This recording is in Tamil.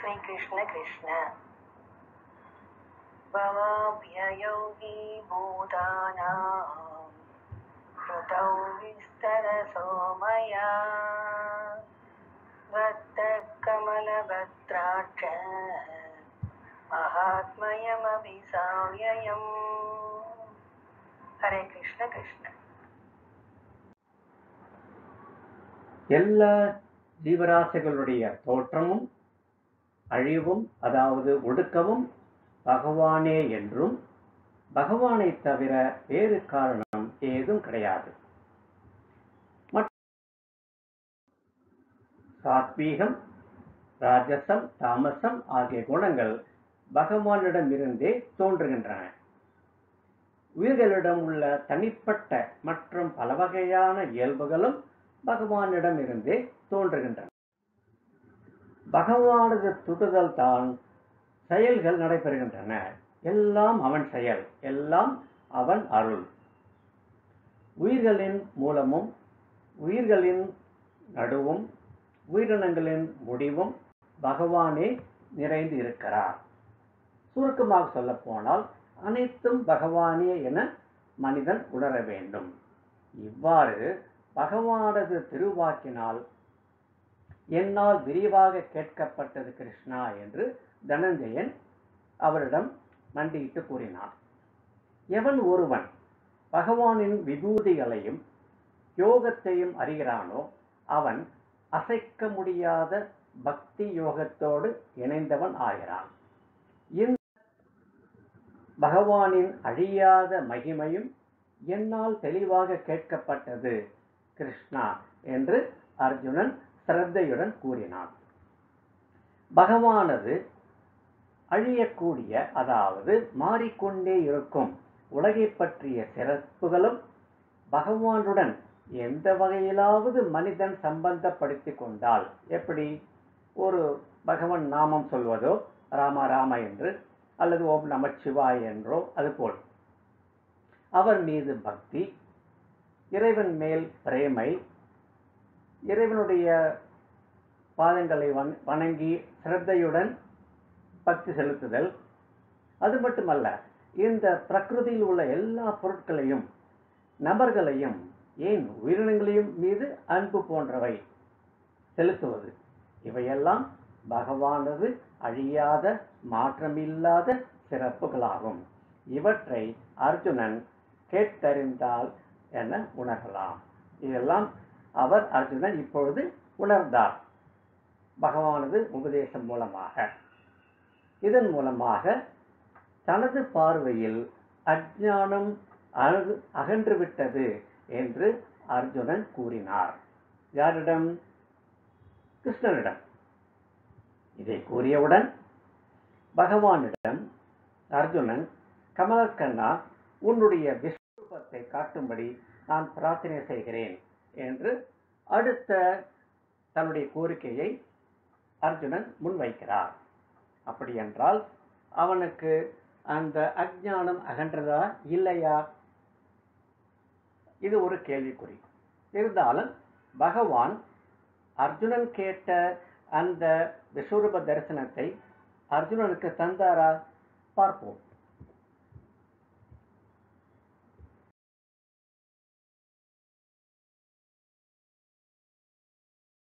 श्रीकृष्ण कृष्ण भवाभ्ययोगी भूतानां श्रुतौ विस्तरसो मया भक्तकमलभद्राक्ष महात्मयमभिसाव्ययम् हरे कृष्ण कृष्ण எல்லா ஜீவராசிகளுடைய தோற்றமும் அழிவும் அதாவது ஒடுக்கமும் பகவானே என்றும் பகவானை தவிர வேறு காரணம் ஏதும் கிடையாது மற்ற- சாத்வீகம் ராஜசம் தாமசம் ஆகிய குணங்கள் பகவானிடமிருந்தே தோன்றுகின்றன உயிர்களிடம் உள்ள தனிப்பட்ட மற்றும் பல வகையான இயல்புகளும் பகவானிடமிருந்தே தோன்றுகின்றன பகவானது துடுதல் தான் செயல்கள் நடைபெறுகின்றன எல்லாம் அவன் செயல் எல்லாம் அவன் அருள் உயிர்களின் மூலமும் உயிர்களின் நடுவும் உயிரினங்களின் முடிவும் பகவானே நிறைந்து இருக்கிறார் சுருக்கமாக சொல்லப் போனால் அனைத்தும் பகவானே என மனிதன் உணர வேண்டும் இவ்வாறு பகவானது திருவாக்கினால் என்னால் விரிவாக கேட்கப்பட்டது கிருஷ்ணா என்று தனஞ்சயன் அவரிடம் மண்டியிட்டு கூறினான் எவன் ஒருவன் பகவானின் விபூதிகளையும் யோகத்தையும் அறிகிறானோ அவன் அசைக்க முடியாத பக்தி யோகத்தோடு இணைந்தவன் ஆகிறான் இந்த பகவானின் அழியாத மகிமையும் என்னால் தெளிவாக கேட்கப்பட்டது கிருஷ்ணா என்று அர்ஜுனன் சிரத்தையுடன் கூறினான் பகவானது அழியக்கூடிய அதாவது மாறிக்கொண்டே இருக்கும் உலகை பற்றிய சிறப்புகளும் பகவானுடன் எந்த வகையிலாவது மனிதன் சம்பந்தப்படுத்திக் கொண்டால் எப்படி ஒரு பகவன் நாமம் சொல்வதோ ராம ராம என்று அல்லது ஓம் நமச்சிவாய் என்றோ அதுபோல் அவர் மீது பக்தி இறைவன் மேல் பிரேமை இறைவனுடைய பாதங்களை வண- வணங்கி சிரத்தையுடன் பக்தி செலுத்துதல் அது மட்டுமல்ல இந்த பிரகிருதியில் உள்ள எல்லா பொருட்களையும் நபர்களையும் ஏன் உயிரினங்களையும் மீது அன்பு போன்றவை செலுத்துவது இவையெல்லாம் பகவானது அழியாத மாற்றமில்லாத சிறப்புகளாகும் இவற்றை அர்ஜுனன் கேட்டறிந்தால் என உணரலாம் இதெல்லாம் அவர் அர்ஜுனன் இப்பொழுது உணர்ந்தார் பகவானது உபதேசம் மூலமாக இதன் மூலமாக தனது பார்வையில் அஞ்ஞானம் அழகு- அகன்று விட்டது என்று அர்ஜுனன் கூறினார் யாரிடம் கிருஷ்ணனிடம் இதை கூறியவுடன் பகவானிடம் அர்ஜுனன் கமலக்கண்ணா உன்னுடைய விஸ்வரூபத்தை காட்டும்படி நான் பிரார்த்தனை செய்கிறேன் என்று அடுத்த தன்னுடைய கோரிக்கையை அர்ஜுனன் முன்வைக்கிறார் அப்படி என்றால் அவனுக்கு அந்த அஞ்ஞானம் அகன்றதா இல்லையா இது ஒரு கேள்விக்குறி இருந்தாலும் பகவான் அர்ஜுனன் கேட்ட அந்த விஸ்வரூப தரிசனத்தை அர்ஜுனனுக்கு தந்தாரா பார்ப்போம்